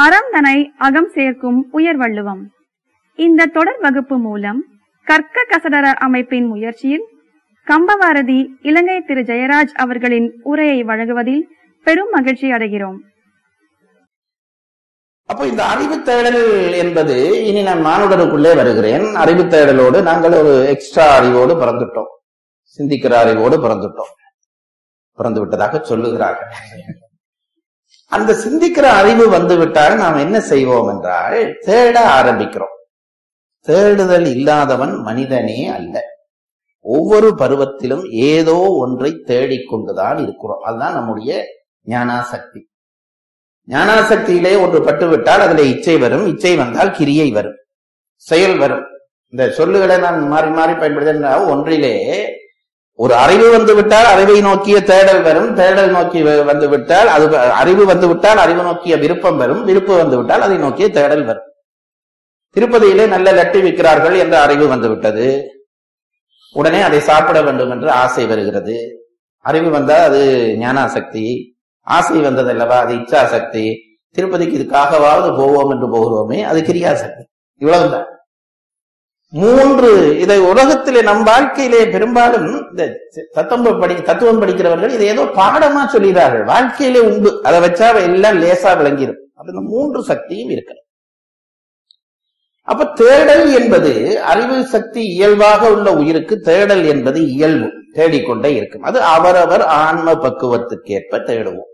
அறம் தனை அகம் சேர்க்கும் உயர்வள்ளுவம் இந்த தொடர் வகுப்பு மூலம் கற்க கசடர அமைப்பின் முயற்சியில் கம்பவாரதி இலங்கை திரு ஜெயராஜ் அவர்களின் உரையை வழங்குவதில் பெரும் மகிழ்ச்சி அடைகிறோம் அப்போ இந்த அறிவு தேடல் என்பது இனி நான் மானுடருக்குள்ளே வருகிறேன் அறிவு தேடலோடு நாங்கள் ஒரு எக்ஸ்ட்ரா அறிவோடு பிறந்துட்டோம் சிந்திக்கிற அறிவோடு பிறந்துட்டோம் பிறந்து விட்டதாக சொல்லுகிறார்கள் அந்த சிந்திக்கிற அறிவு வந்து விட்டால் நாம் என்ன செய்வோம் என்றால் தேட ஆரம்பிக்கிறோம் தேடுதல் இல்லாதவன் மனிதனே அல்ல ஒவ்வொரு பருவத்திலும் ஏதோ ஒன்றை தேடிக்கொண்டுதான் இருக்கிறோம் அதுதான் நம்முடைய ஞானாசக்தி ஞானாசக்தியிலே ஒன்று பட்டுவிட்டால் அதுல இச்சை வரும் இச்சை வந்தால் கிரியை வரும் செயல் வரும் இந்த சொல்லுகளை நான் மாறி மாறி பயன்படுத்த ஒன்றிலே ஒரு அறிவு வந்து விட்டால் அறிவை நோக்கிய தேடல் வரும் தேடல் நோக்கி வ- வந்து விட்டால் அது வ- அறிவு வந்து விட்டால் அறிவு நோக்கிய விருப்பம் வரும் விருப்பம் வந்து விட்டால் அதை நோக்கிய தேடல் வரும் திருப்பதியிலே நல்ல லட்டு விற்கிறார்கள் என்ற அறிவு வந்து விட்டது உடனே அதை சாப்பிட வேண்டும் என்று ஆசை வருகிறது அறிவு வந்தால் அது ஞானாசக்தி ஆசை வந்தது அல்லவா அது இச்சாசக்தி திருப்பதிக்கு இதுக்காகவாவது போவோம் என்று போகிறோமே அது கிரியாசக்தி இவ்வளவுதான் மூன்று இதை உலகத்திலே நம் வாழ்க்கையிலே பெரும்பாலும் இந்த தத்துவம் படி தத்துவம் படிக்கிறவர்கள் இதை ஏதோ பாடமா சொல்கிறார்கள் வாழ்க்கையிலே உண்டு அதை வச்சா எல்லாம் லேசா விளங்கிடும் அப்ப இந்த மூன்று சக்தியும் இருக்கிறது அப்ப தேடல் என்பது அறிவு சக்தி இயல்பாக உள்ள உயிருக்கு தேடல் என்பது இயல்பு தேடிக்கொண்டே இருக்கும் அது அவரவர் ஆன்ம பக்குவத்துக்கேற்ப தேடுவோம்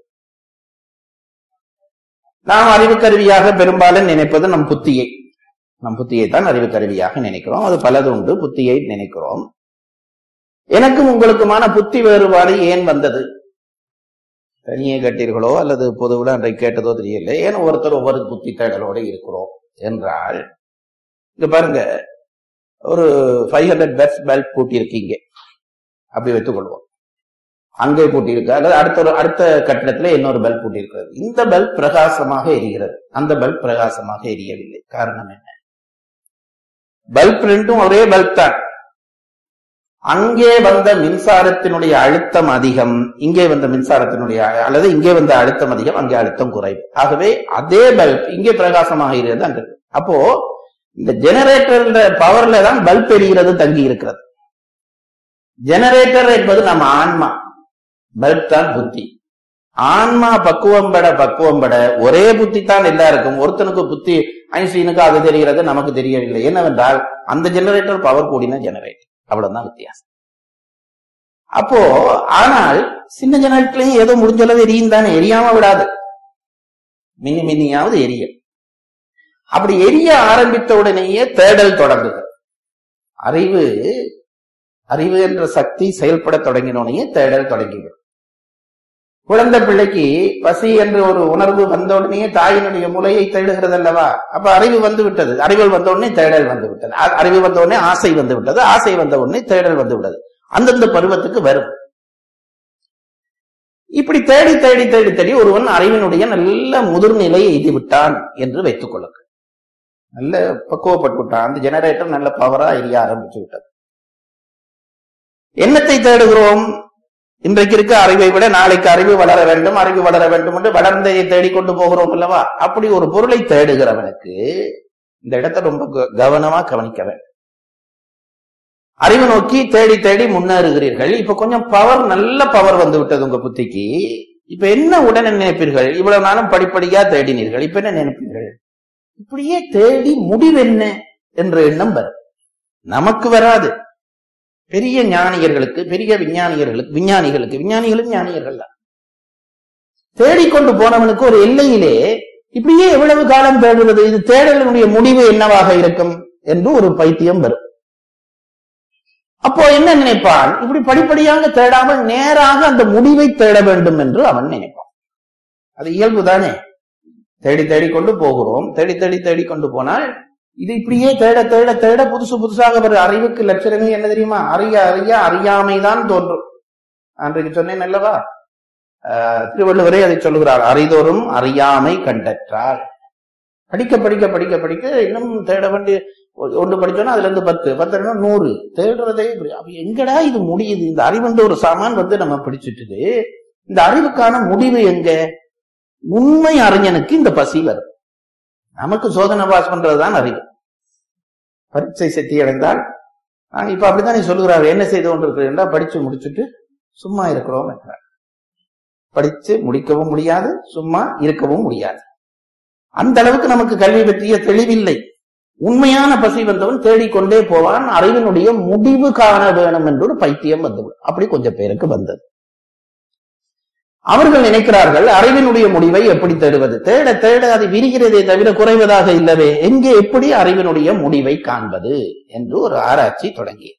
நாம் அறிவு கருவியாக பெரும்பாலும் நினைப்பது நம் புத்தியை நம் புத்தியை தான் அறிவு கருவியாக நினைக்கிறோம் அது பலது உண்டு புத்தியை நினைக்கிறோம் எனக்கும் உங்களுக்குமான புத்தி வேறுபாடு ஏன் வந்தது தனியே கேட்டீர்களோ அல்லது பொதுவில் அன்றைக்கு கேட்டதோ தெரியல ஏன் ஒருத்தர் ஒவ்வொரு புத்தி தேடலோடு இருக்கிறோம் என்றால் இங்க பாருங்க ஒரு ஃபைவ் ஹண்ட்ரட் பெர்ஸ் பல்ப் பூட்டியிருக்கீங்க அப்படி வைத்துக் கொள்வோம் அங்கே பூட்டியிருக்கு அல்லது அடுத்த ஒரு அடுத்த கட்டிடத்துல இன்னொரு பல்ப் பூட்டியிருக்கிறது இந்த பல்ப் பிரகாசமாக எரிகிறது அந்த பல்ப் பிரகாசமாக எரியவில்லை காரணம் என்ன பல்ப் ரெண்டும் ஒரே பல்ப் தான் அங்கே வந்த மின்சாரத்தினுடைய அழுத்தம் அதிகம் இங்கே வந்த மின்சாரத்தினுடைய அ- அல்லது இங்கே வந்த அழுத்தம் அதிகம் அங்கே அழுத்தம் குறைவு ஆகவே அதே பல்ப் இங்கே பிரகாசமாக இருக்கிறது அங்க இருக்கு. அப்போ இந்த ஜெனரேட்டர் பவர்ல தான் பல்ப் எரிகிறது தங்கி இருக்கிறது ஜெனரேட்டர் என்பது நம்ம ஆன்மா பல்ப் தான் புத்தி ஆன்மா பக்குவம் பட பக்குவம் பட ஒரே புத்தி தான் எல்லாருக்கும் ஒருத்தனுக்கு புத்தி ஐன்ஸ்டீனுக்கு அது தெரிகிறது நமக்கு தெரியவில்லை என்னவென்றால் அந்த ஜெனரேட்டர் பவர் கூடின ஜெனரேட்டர் அவ்வளவுதான் வித்தியாசம் அப்போ ஆனால் சின்ன ஜெனரேட்டர்லயும் ஏதோ முடிஞ்ச அளவு எரியும் தானே எரியாம விடாது மினி மினியாவது எரியும் அப்படி எரிய ஆரம்பித்த உடனேயே தேடல் தொடங்குகிறது அறிவு அறிவு என்ற சக்தி செயல்பட தொடங்கினோடனே தேடல் தொடங்கிவிடும் குழந்தை பிள்ளைக்கு பசி என்ற ஒரு உணர்வு வந்த உடனே தாயினுடைய முலையை தேடுகிறது அல்லவா அப்ப அறிவு வந்து விட்டது அறிவல் வந்த உடனே தேடல் வந்து விட்டது அ- அறிவு வந்த உடனே ஆசை வந்து விட்டது ஆசை வந்த உடனே தேடல் வந்து விட்டது அந்தந்த பருவத்துக்கு வரும் இப்படி தேடி தேடி தேடி தேடி ஒருவன் அறிவினுடைய நல்ல முதிர்நிலையை எய்தி விட்டான் என்று வைத்துக் கொள்ளுங்கள் நல்ல பக்குவப்பட்டு விட்டான் அந்த ஜெனரேட்டர் நல்ல பவரா எரிய ஆரம்பிச்சு விட்டது என்னத்தை தேடுகிறோம் இன்றைக்கு இருக்க அறிவை விட நாளைக்கு அறிவு வளர வேண்டும் அறிவு வளர வேண்டும் என்று வளர்ந்ததை தேடிக்கொண்டு போகிறோம் அல்லவா அப்படி ஒரு பொருளை தேடுகிறவனுக்கு இந்த இடத்தை ரொம்ப க- கவனமா கவனிக்க வேண்டும் அறிவு நோக்கி தேடி தேடி முன்னேறுகிறீர்கள் இப்ப கொஞ்சம் பவர் நல்ல பவர் வந்து விட்டது உங்க புத்திக்கு இப்ப என்ன உடனே நினைப்பீர்கள் இவ்வளவு நாளும் படிப்படியா தேடினீர்கள் இப்ப என்ன நினைப்பீர்கள் இப்படியே தேடி முடிவு என்ன என்ற எண்ணம் வரும் நமக்கு வராது பெரிய ஞானியர்களுக்கு பெரிய விஞ்ஞானியர்களுக்கு விஞ்ஞானிகளுக்கு விஞ்ஞானிகளும் ஞானியர்கள் தான் தேடிக்கொண்டு போனவனுக்கு ஒரு எல்லையிலே இப்படியே எவ்வளவு காலம் தேடுவது இது தேடலினுடைய முடிவு என்னவாக இருக்கும் என்று ஒரு பைத்தியம் வரும் அப்போ என்ன நினைப்பான் இப்படி படிப்படியாக தேடாமல் நேராக அந்த முடிவை தேட வேண்டும் என்று அவன் நினைப்பான் அது இயல்புதானே தேடி தேடி கொண்டு போகிறோம் தேடி தேடி தேடி கொண்டு போனால் இது இப்படியே தேட தேட தேட புதுசு புதுசாக வரும் அறிவுக்கு லட்சணமே என்ன தெரியுமா அறிய அறிய அறியாமைதான் தோன்றும் அன்றைக்கு சொன்னேன் அல்லவா ஆஹ் திருவள்ளுவரே அதை சொல்லுகிறார் அறிதோறும் அறியாமை கண்டற்றார் படிக்க படிக்க படிக்க படிக்க இன்னும் தேட வேண்டிய ஒ- ஒன்று படிச்சோன்னா அதுல இருந்து பத்து பத்து நூறு தேடுறதே இப்படி அப்ப எங்கடா இது முடியுது இந்த அறிவுன்ற ஒரு சாமான் வந்து நம்ம பிடிச்சிட்டுது இந்த அறிவுக்கான முடிவு எங்க உண்மை அறிஞனுக்கு இந்த பசி வரும் நமக்கு சோதனை பாஸ் பண்றதுதான் அறிவு பரீட்சை செட்டி அடைந்தால் நான் இப்ப அப்படித்தானே சொல்லுகிறார் என்ன செய்து கொண்டிருக்கிறேன் படிச்சு முடிச்சுட்டு சும்மா இருக்கிறோம் என்றார் படிச்சு முடிக்கவும் முடியாது சும்மா இருக்கவும் முடியாது அந்த அளவுக்கு நமக்கு கல்வி பற்றிய தெளிவில்லை உண்மையான பசி வந்தவன் தேடிக்கொண்டே போவான் அறிவினுடைய முடிவு காண வேணும் என்று ஒரு பைத்தியம் வந்துவிடும் அப்படி கொஞ்சம் பேருக்கு வந்தது அவர்கள் நினைக்கிறார்கள் அறிவினுடைய முடிவை எப்படி தேடுவது தேட தேட அது விரிகிறதே தவிர குறைவதாக இல்லவே எங்கே எப்படி அறிவினுடைய முடிவை காண்பது என்று ஒரு ஆராய்ச்சி தொடங்கி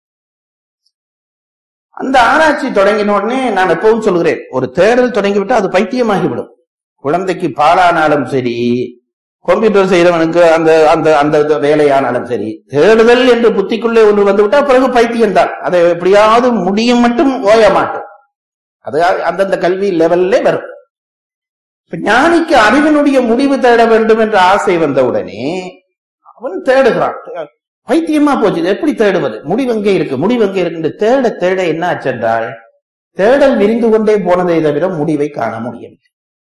அந்த ஆராய்ச்சி தொடங்கின உடனே நான் எப்பவும் சொல்கிறேன் ஒரு தேடல் தொடங்கிவிட்டா அது பைத்தியமாகிவிடும் குழந்தைக்கு பாலானாலும் சரி கம்ப்யூட்டர் செய்யறவனுக்கு அந்த அந்த அந்த வேலையானாலும் சரி தேடுதல் என்று புத்திக்குள்ளே ஒன்று வந்துவிட்டா பிறகு பைத்தியம் தான் அதை எப்படியாவது முடியும் மட்டும் ஓய மாட்டோம் அது அந்தந்த கல்வி லெவல்ல வரும் இப்ப ஞானிக்கு அறிவினுடைய முடிவு தேட வேண்டும் என்ற ஆசை வந்தவுடனே அவன் தேடுகிறான் பைத்தியமா போச்சு இது எப்படி தேடுவது முடிவு எங்கே இருக்கு முடிவு எங்கே இருக்கு தேட தேட என்ன ஆச்சென்றால் தேடல் விரிந்து கொண்டே போனதை தவிர முடிவை காண முடியவில்லை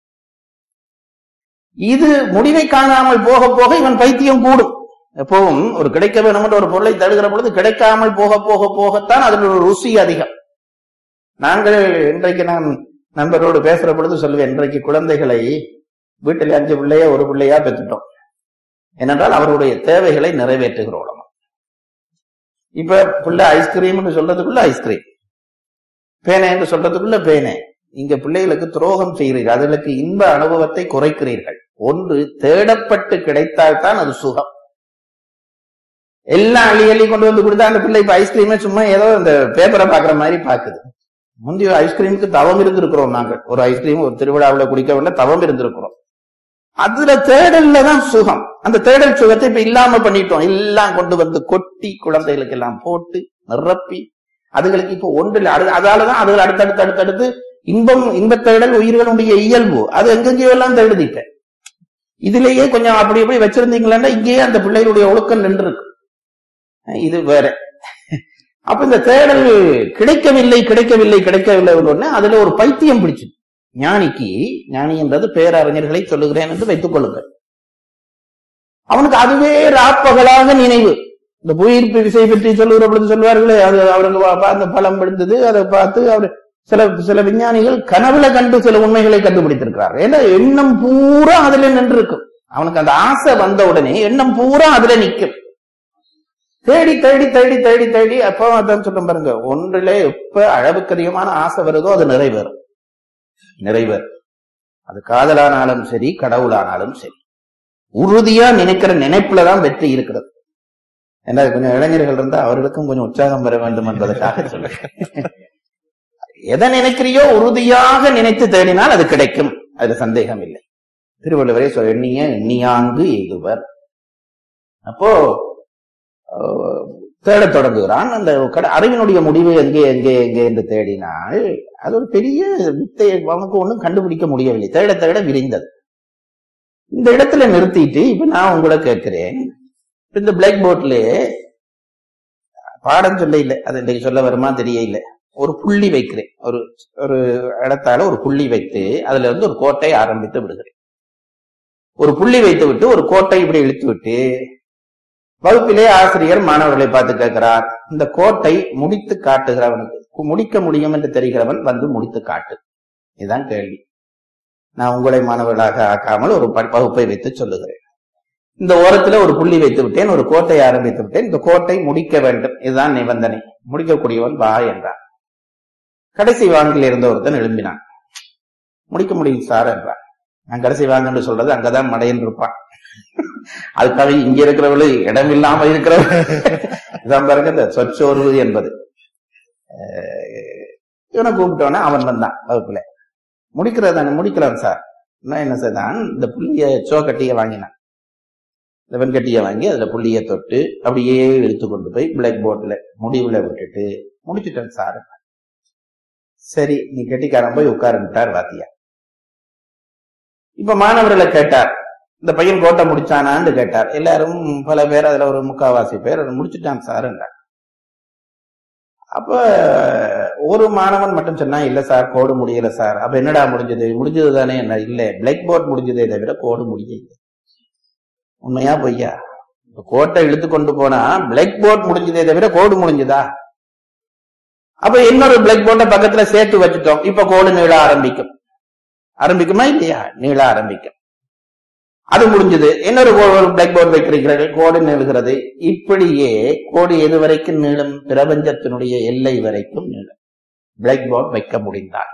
இது முடிவை காணாமல் போக போக இவன் பைத்தியம் கூடும் எப்பவும் ஒரு கிடைக்க வேண்டும் என்ற ஒரு பொருளை தடுகிற பொழுது கிடைக்காமல் போக போக போகத்தான் அதில் ஒரு ருசி அதிகம் நாங்கள் இன்றைக்கு நான் நண்பரோடு பேசுற பொழுது சொல்லுவேன் இன்றைக்கு குழந்தைகளை வீட்டில் அஞ்சு பிள்ளையா ஒரு பிள்ளையா பெற்றுட்டோம் ஏனென்றால் அவருடைய தேவைகளை நிறைவேற்றுகிறோம் இப்ப பிள்ளை ஐஸ்கிரீம் சொல்றதுக்குள்ள ஐஸ்கிரீம் பேனை என்று சொல்றதுக்குள்ள பேனை இங்க பிள்ளைகளுக்கு துரோகம் செய்கிறீர்கள் அதுகளுக்கு இன்ப அனுபவத்தை குறைக்கிறீர்கள் ஒன்று தேடப்பட்டு கிடைத்தால்தான் அது சுகம் எல்லாம் அள்ளி அள்ளி கொண்டு வந்து கொடுத்தா அந்த பிள்ளை இப்ப ஐஸ்கிரீமே சும்மா ஏதோ அந்த பேப்பரை பாக்குற மாதிரி பாக்குது முந்தைய ஐஸ்கிரீமுக்கு தவம் இருந்திருக்கிறோம் நாங்கள் ஒரு ஐஸ்கிரீம் ஒரு திருவிழாவில் குடிக்க வேண்டிய தவம் இருந்திருக்கிறோம் அதுல தேடல்ல தான் சுகம் அந்த தேடல் சுகத்தை இப்ப இல்லாம பண்ணிட்டோம் எல்லாம் கொண்டு வந்து கொட்டி குழந்தைகளுக்கு எல்லாம் போட்டு நிரப்பி அதுகளுக்கு இப்ப ஒன்றில் அதாலதான் அதுகள் அடுத்தடுத்து அடுத்தடுத்து இன்பம் இன்பத் தேடல் உயிர்களுடைய இயல்பு அது எங்கெங்கயோ எல்லாம் தேடுதிட்ட இதுலயே கொஞ்சம் அப்படி எப்படி வச்சிருந்தீங்களா இங்கேயே அந்த பிள்ளைகளுடைய ஒழுக்கம் நின்று இருக்கு இது வேற அப்ப இந்த தேடல் கிடைக்கவில்லை கிடைக்கவில்லை கிடைக்கவில்லை உடனே அதுல ஒரு பைத்தியம் பிடிச்சு ஞானிக்கு ஞானி என்றது பேரறிஞர்களை சொல்லுகிறேன் என்று வைத்துக் கொள்ளுங்கள் அவனுக்கு அதுவே ராப்பகலாக நினைவு இந்த புயிர்ப்பு விசை பற்றி சொல்லுகிற பொழுது சொல்வார்களே அது அவருக்கு அந்த பலம் விழுந்தது அதை பார்த்து அவர் சில சில விஞ்ஞானிகள் கனவுல கண்டு சில உண்மைகளை கண்டுபிடித்திருக்கிறார் ஏன்னா எண்ணம் பூரா அதுல நின்று இருக்கும் அவனுக்கு அந்த ஆசை வந்த உடனே எண்ணம் பூரா அதுல நிற்கும் தேடி தேடி தேடி தேடி தேடி அப்போ அதான் சொல்ல பாருங்க ஒன்றில எப்ப அளவுக்கு அதிகமான ஆசை வருதோ அது நிறைவேறும் நிறைவேறும் அது காதலானாலும் சரி கடவுளானாலும் சரி உறுதியா நினைக்கிற நினைப்புலதான் வெற்றி இருக்கிறது ஏன்னா கொஞ்சம் இளைஞர்கள் இருந்தா அவர்களுக்கும் கொஞ்சம் உற்சாகம் பெற வேண்டும் என்பதற்காக சொல்லுங்க எதை நினைக்கிறியோ உறுதியாக நினைத்து தேடினால் அது கிடைக்கும் அதுல சந்தேகம் இல்லை திருவள்ளுவரே சொல் எண்ணிய எண்ணியாங்கு எய்துவர் அப்போ தேடத் தொடங்குகிறான் அந்த அறிவினுடைய முடிவு எங்கே எங்கே எங்கே என்று தேடினால் அது ஒரு பெரிய வித்தை அவனுக்கு ஒன்றும் கண்டுபிடிக்க முடியவில்லை தேட தேட விரிந்தது இந்த இடத்துல நிறுத்திட்டு இப்ப நான் உங்களை கேட்கிறேன் இந்த பிளாக் போர்ட்ல பாடம் சொல்ல இல்லை அது இன்றைக்கு சொல்ல வருமா தெரிய இல்லை ஒரு புள்ளி வைக்கிறேன் ஒரு ஒரு இடத்தால ஒரு புள்ளி வைத்து அதுல இருந்து ஒரு கோட்டை ஆரம்பித்து விடுகிறேன் ஒரு புள்ளி வைத்து விட்டு ஒரு கோட்டை இப்படி இழுத்து விட்டு வகுப்பிலே ஆசிரியர் மாணவர்களை பார்த்து கேட்கிறார் இந்த கோட்டை முடித்து காட்டுகிறவனுக்கு முடிக்க முடியும் என்று தெரிகிறவன் வந்து முடித்து காட்டு இதுதான் கேள்வி நான் உங்களை மாணவர்களாக ஆக்காமல் ஒரு வகுப்பை வைத்து சொல்லுகிறேன் இந்த ஓரத்துல ஒரு புள்ளி வைத்து விட்டேன் ஒரு கோட்டை ஆரம்பித்து விட்டேன் இந்த கோட்டை முடிக்க வேண்டும் இதுதான் நிபந்தனை முடிக்கக்கூடியவன் வா என்றான் கடைசி வாங்கில் இருந்த ஒருத்தன் எழும்பினான் முடிக்க முடியும் சார் என்றான் நான் கடைசி வாங்கன்னு சொல்றது அங்கதான் மடையன் இருப்பான் அதுக்காக இங்க இருக்கிறவளு இடம் இல்லாம இருக்கிறவள் இதான் பாருங்க இந்த சொற்சோர்வு என்பது இவனை கூப்பிட்டோன்னே அவன் வந்தான் வகுப்புல முடிக்கிறது தானே முடிக்கலாம் சார் நான் என்ன செய்தான் இந்த புள்ளிய சோக்கட்டிய வாங்கினான் இந்த வெண்கட்டிய வாங்கி அதுல புள்ளிய தொட்டு அப்படியே இழுத்து கொண்டு போய் பிளாக் போர்ட்ல முடிவுல விட்டுட்டு முடிச்சுட்டேன் சார் சரி நீ கெட்டிக்காரன் போய் உட்காருட்டார் வாத்தியா இப்ப மாணவர்களை கேட்டார் இந்த பையன் கோட்டை முடிச்சானான்னு கேட்டார் எல்லாரும் பல பேர் அதுல ஒரு முக்காவாசி பேர் முடிச்சுட்டான் சார் அப்ப ஒரு மாணவன் மட்டும் சொன்னா இல்ல சார் கோடு முடியல சார் அப்ப என்னடா முடிஞ்சது முடிஞ்சது தானே என்ன இல்ல பிளாக் போர்ட் முடிஞ்சதே தவிர கோடு முடியல உண்மையா பொய்யா இப்ப கோட்டை இழுத்து கொண்டு போனா பிளாக் போர்ட் முடிஞ்சதே தவிர கோடு முடிஞ்சதா அப்ப இன்னொரு பிளாக் போர்ட்டை பக்கத்துல சேர்த்து வச்சுட்டோம் இப்ப கோடு நீள ஆரம்பிக்கும் ஆரம்பிக்குமா இல்லையா நீள ஆரம்பிக்கும் அது முடிஞ்சது இன்னொரு பிளாக் போர்டு வைக்கிறீர்கள் கோடு நீளுகிறது இப்படியே கோடு எது வரைக்கும் நீளும் பிரபஞ்சத்தினுடைய எல்லை வரைக்கும் நீளும் பிளாக் போர்டு வைக்க முடிந்தால்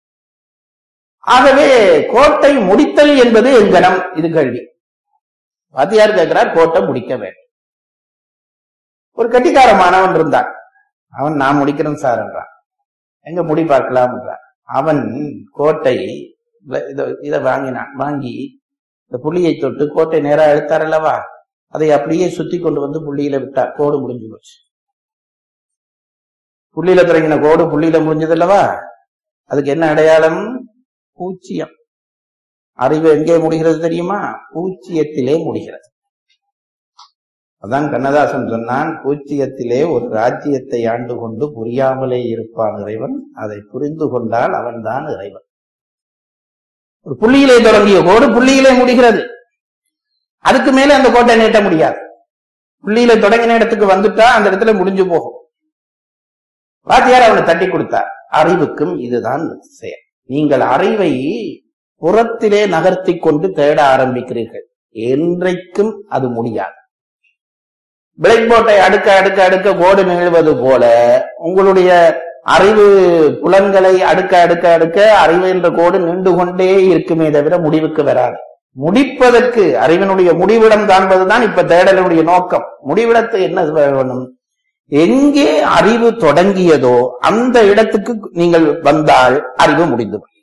ஆகவே கோட்டை முடித்தல் என்பது எங்கனம் இது கேள்வி வாத்தியார் கேட்கிறார் கோட்டை முடிக்க வேண்டும் ஒரு கட்டிக்கார மாணவன் இருந்தான் அவன் நான் முடிக்கிறேன் சார் என்றான் எங்க முடி பார்க்கலாம் என்றான் அவன் கோட்டை இத- இதை வாங்கினான் வாங்கி இந்த புள்ளியை தொட்டு கோட்டை நேரா எடுத்தார் அல்லவா அதை அப்படியே சுத்தி கொண்டு வந்து புள்ளியில விட்டார் கோடு முடிஞ்சு போச்சு புள்ளியில தொடங்கின கோடு புள்ளியில முடிஞ்சது அல்லவா அதுக்கு என்ன அடையாளம் பூச்சியம் அறிவு எங்கே முடிகிறது தெரியுமா பூச்சியத்திலே முடிகிறது அதான் கண்ணதாசன் சொன்னான் பூச்சியத்திலே ஒரு ராஜ்யத்தை ஆண்டு கொண்டு புரியாமலே இருப்பான் இறைவன் அதை புரிந்து கொண்டால் அவன்தான் இறைவன் ஒரு புள்ளியிலே தொடங்கிய கோடு புள்ளியிலே முடிகிறது அதுக்கு மேலே அந்த கோட்டை நீட்ட முடியாது புள்ளியில தொடங்கின இடத்துக்கு வந்துட்டா அந்த இடத்துல முடிஞ்சு போகும் வாத்தியார் அவனை தட்டி கொடுத்தார் அறிவுக்கும் இதுதான் செயல் நீங்கள் அறிவை புறத்திலே நகர்த்தி கொண்டு தேட ஆரம்பிக்கிறீர்கள் என்றைக்கும் அது முடியாது பிளாக் போர்ட்டை அடுக்க அடுக்க அடுக்க கோடு நிகழ்வது போல உங்களுடைய அறிவு புலன்களை அடுக்க அடுக்க அடுக்க அறிவு என்ற கோடு நின்று கொண்டே இருக்குமே தவிர முடிவுக்கு வராது முடிப்பதற்கு அறிவினுடைய முடிவிடம் காண்பதுதான் இப்ப தேடலுடைய நோக்கம் முடிவிடத்தை என்ன வேணும் எங்கே அறிவு தொடங்கியதோ அந்த இடத்துக்கு நீங்கள் வந்தால் அறிவு முடிந்து விடும்.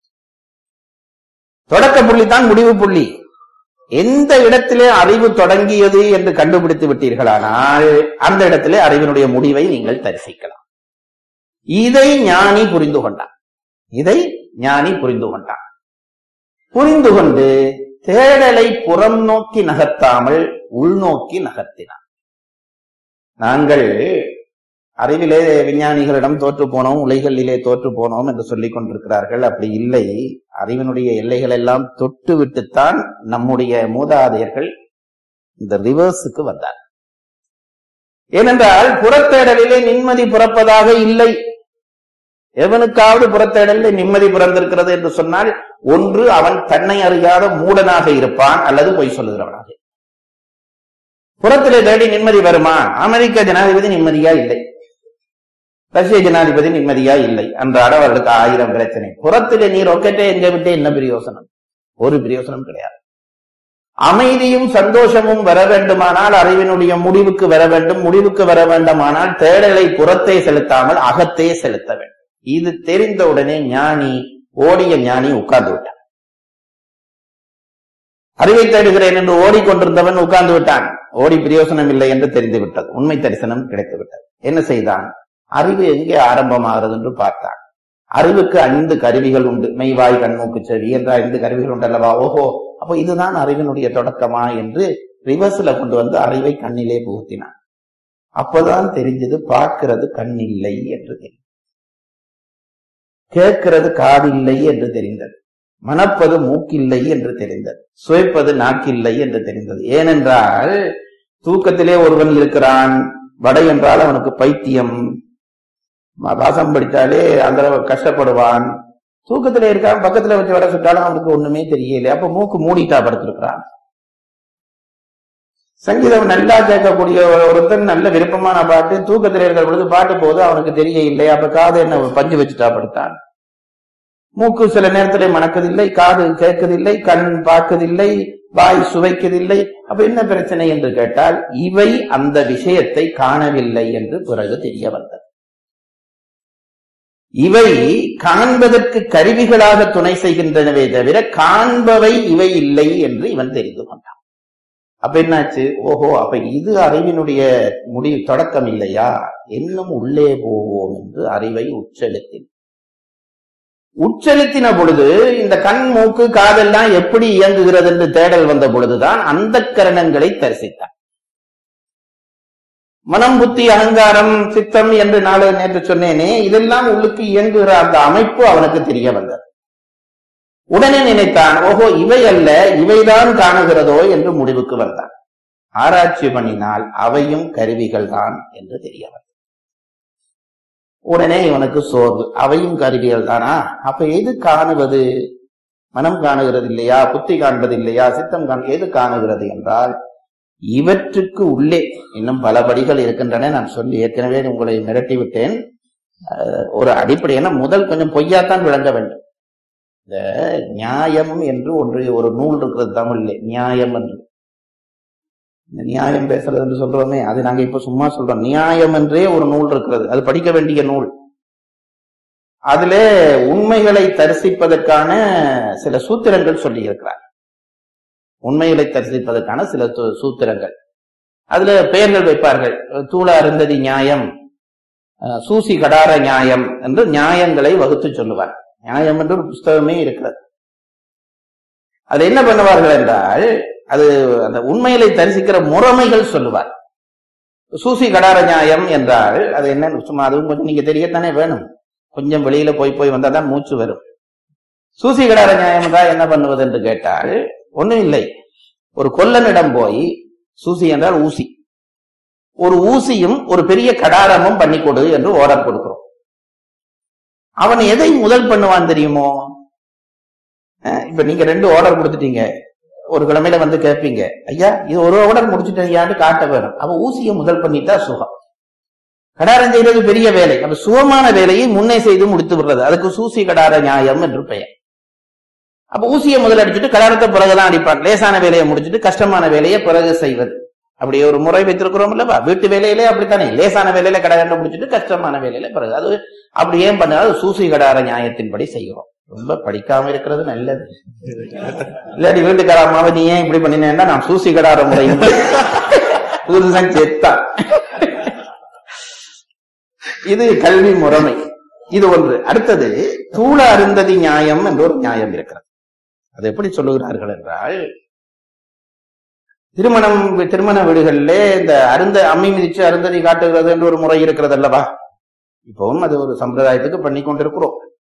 தொடக்க புள்ளி தான் முடிவு புள்ளி எந்த இடத்திலே அறிவு தொடங்கியது என்று கண்டுபிடித்து விட்டீர்களானால் அந்த இடத்திலே அறிவினுடைய முடிவை நீங்கள் தரிசிக்கலாம் இதை ஞானி புரிந்து கொண்டான் இதை ஞானி புரிந்து கொண்டான் புரிந்து கொண்டு தேடலை புறம் நோக்கி நகர்த்தாமல் உள்நோக்கி நகர்த்தினான் நாங்கள் அறிவிலே விஞ்ஞானிகளிடம் தோற்று போனோம் உலகிலே தோற்று போனோம் என்று சொல்லிக் கொண்டிருக்கிறார்கள் அப்படி இல்லை அறிவினுடைய எல்லைகள் எல்லாம் தொட்டு விட்டுத்தான் நம்முடைய மூதாதையர்கள் இந்த ரிவர்ஸுக்கு வந்தார் ஏனென்றால் புறத்தேடலிலே நிம்மதி பிறப்பதாக இல்லை எவனுக்காவது புறத்தேடலிலே நிம்மதி பிறந்திருக்கிறது என்று சொன்னால் ஒன்று அவன் தன்னை அறியாத மூடனாக இருப்பான் அல்லது பொய் சொல்லுகிறவனாக புறத்திலே தேடி நிம்மதி வருமா அமெரிக்க ஜனாதிபதி நிம்மதியா இல்லை ரஷ்ய ஜனாதிபதி நிம்மதியா இல்லை அன்றாட அவர்களுக்கு ஆயிரம் பிரச்சனை புறத்திலே நீ ரொக்கெட்டை எங்க விட்டு என்ன பிரயோசனம் ஒரு பிரயோசனம் கிடையாது அமைதியும் சந்தோஷமும் வர வேண்டுமானால் அறிவினுடைய முடிவுக்கு வர வேண்டும் முடிவுக்கு வர வேண்டுமானால் தேடலை புறத்தே செலுத்தாமல் அகத்தே செலுத்த வேண்டும் இது தெரிந்தவுடனே ஞானி ஓடிய ஞானி உட்கார்ந்து விட்டான் அறிவை தேடுகிறேன் என்று ஓடிக்கொண்டிருந்தவன் உட்கார்ந்து விட்டான் ஓடி பிரயோசனம் இல்லை என்று தெரிந்து விட்டது உண்மை தரிசனம் கிடைத்து விட்டது என்ன செய்தான் அறிவு எங்கே ஆரம்பமாகிறது என்று பார்த்தான் அறிவுக்கு ஐந்து கருவிகள் உண்டு மெய்வாய் கண்மூக்கு செவி என்ற ஐந்து கருவிகள் உண்டு அல்லவா ஓஹோ அப்போ இதுதான் அறிவினுடைய தொடக்கமா என்று ரிவர்ஸ்ல கொண்டு வந்து அறிவை கண்ணிலே புகுத்தினான் அப்பதான் தெரிஞ்சது பார்க்கிறது கண் இல்லை என்று தெரியும் கேட்கிறது காதில்லை என்று தெரிந்தது மணப்பது மூக்கில்லை என்று தெரிந்தது சுவைப்பது நாக்கில்லை என்று தெரிந்தது ஏனென்றால் தூக்கத்திலே ஒருவன் இருக்கிறான் வடை என்றால் அவனுக்கு பைத்தியம் ம- வாசம் படித்தாலே அந்த அளவு கஷ்டப்படுவான் தூக்கத்துல இருக்கான் பக்கத்துல வச்சு வடை சுட்டாலும் அவனுக்கு ஒண்ணுமே தெரியல அப்ப மூக்கு மூடிட்டா படுத்திருக்கிறான் சங்கீதம் நல்லா கேட்கக்கூடிய ஒரு- ஒருத்தன் நல்ல விருப்பமான பாட்டு தூக்கத்துல இருக்கிற பொழுது பாட்டு போது அவனுக்கு தெரிய இல்லை அப்ப காது என்ன பஞ்சு வச்சுட்டா படுத்தான் மூக்கு சில நேரத்திலே மணக்கதில்லை காது கேட்கதில்லை கண் பார்க்கதில்லை வாய் சுவைக்கதில்லை அப்ப என்ன பிரச்சனை என்று கேட்டால் இவை அந்த விஷயத்தை காணவில்லை என்று பிறகு தெரிய வந்தது இவை காண்பதற்கு கருவிகளாக துணை செய்கின்றனவே தவிர காண்பவை இவை இல்லை என்று இவன் தெரிந்து கொண்டான் அப்ப என்னாச்சு ஓஹோ அப்ப இது அறிவினுடைய முடி தொடக்கம் இல்லையா இன்னும் உள்ளே போவோம் என்று அறிவை உட்செலுத்தின உட்செலுத்தின பொழுது இந்த கண் மூக்கு காதெல்லாம் எப்படி இயங்குகிறது என்று தேடல் வந்த பொழுதுதான் அந்த கரணங்களை தரிசித்தான் மனம் புத்தி அகங்காரம் சித்தம் என்று நாளை நேற்று சொன்னேனே இதெல்லாம் உள்ளுக்கு இயங்குகிற அந்த அமைப்பு அவனுக்கு தெரிய வந்தது உடனே நினைத்தான் ஓஹோ இவை அல்ல இவைதான் காணுகிறதோ என்று முடிவுக்கு வந்தான் ஆராய்ச்சி பண்ணினால் அவையும் கருவிகள் தான் என்று தெரிய வந்தது உடனே இவனுக்கு சோர்வு அவையும் கருவிகள் தானா அப்ப எது காணுவது மனம் காணுகிறது இல்லையா புத்தி காண்பது இல்லையா சித்தம் காண எது காணுகிறது என்றால் இவற்றுக்கு உள்ளே இன்னும் பல படிகள் இருக்கின்றன நான் சொல்லி ஏற்கனவே உங்களை மிரட்டி விட்டேன் அஹ், ஒரு அடிப்படை ஏன்னா முதல் கொஞ்சம் பொய்யாத்தான் விளங்க வேண்டும் இந்த நியாயம் என்று ஒன்று ஒரு நூல் இருக்கிறது தமிழ்ல நியாயம் என்று இந்த நியாயம் பேசுறது என்று சொல்றோமே அது நாங்க இப்ப சும்மா சொல்றோம் நியாயம் என்றே ஒரு நூல் இருக்கிறது அது படிக்க வேண்டிய நூல் அதுல உண்மைகளை தரிசிப்பதற்கான சில சூத்திரங்கள் சொல்லி இருக்கிறார் உண்மைகளை தரிசிப்பதற்கான சில சூ- சூத்திரங்கள் அதுல பெயர்கள் வைப்பார்கள் தூள அருந்ததி நியாயம் அஹ், சூசி கடார நியாயம் என்று நியாயங்களை வகுத்து சொல்லுவார் நியாயம் என்று ஒரு புஸ்தகமே இருக்கிறது அதுல என்ன பண்ணுவார்கள் என்றால் அது அந்த உண்மைகளை தரிசிக்கிற முறைமைகள் சொல்லுவார் சூசி கடார நியாயம் என்றால் அது என்ன சும்மா அதுவும் கொஞ்சம் நீங்க தெரியத்தானே வேணும் கொஞ்சம் வெளியில போய் போய் வந்தா தான் மூச்சு வரும் சூசி கடார நியாயம் என்றால் என்ன பண்ணுவது என்று கேட்டால் ஒண்ணும் இல்லை ஒரு கொல்லனிடம் போய் சூசி என்றால் ஊசி ஒரு ஊசியும் ஒரு பெரிய கடாரமும் பண்ணி கொடு என்று ஆர்டர் கொடுக்கிறோம் அவன் எதை முதல் பண்ணுவான் தெரியுமோ அஹ் இப்ப நீங்க ரெண்டு ஆர்டர் கொடுத்துட்டீங்க ஒரு கிழமையில வந்து கேட்பீங்க ஐயா இது ஒரு ஆர்டர் முடிச்சுட்டு காட்ட வேணும் அவ ஊசியை முதல் பண்ணிட்டா சுகம் கடாரம் செய்வது பெரிய வேலை அப்ப சுகமான வேலையை முன்னே செய்து முடித்து விடுறது அதுக்கு சூசி கடார நியாயம் என்று பெயர் அப்ப ஊசியை முதல் அடிச்சுட்டு கடாரத்தை பிறகுதான் அடிப்பான் லேசான வேலையை முடிச்சுட்டு கஷ்டமான வேலையை பிறகு செய்வது அப்படி ஒரு முறை வைத்திருக்கிறோம் இல்லவா வீட்டு வேலையிலே அப்படித்தானே லேசான வேலையில கடாரம் முடிச்சுட்டு கஷ்டமான வேலையில பிறகு அது அப்படி ஏன் பண்ணாலும் சூசி கடார நியாயத்தின்படி செய்கிறோம் ரொம்ப படிக்காம இருக்கிறது நல்லது இல்லாட்டி வீட்டுக்காரம்மாவை நீ ஏன் இப்படி பண்ணினேன்னா நான் சூசி கடார முறை புதுசன் செத்தான் இது கல்வி முறைமை இது ஒன்று அடுத்தது தூள அருந்ததி நியாயம் என்ற ஒரு நியாயம் இருக்கிறது அது எப்படி சொல்லுகிறார்கள் என்றால் திருமணம் திருமண வீடுகளிலே இந்த அருந்த அம்மி மிதிச்சு அருந்ததி காட்டுகிறது என்று ஒரு முறை இருக்கிறது அல்லவா இப்பவும் அது ஒரு சம்பிரதாயத்துக்கு பண்ணி கொண்டிருக்கிறோம்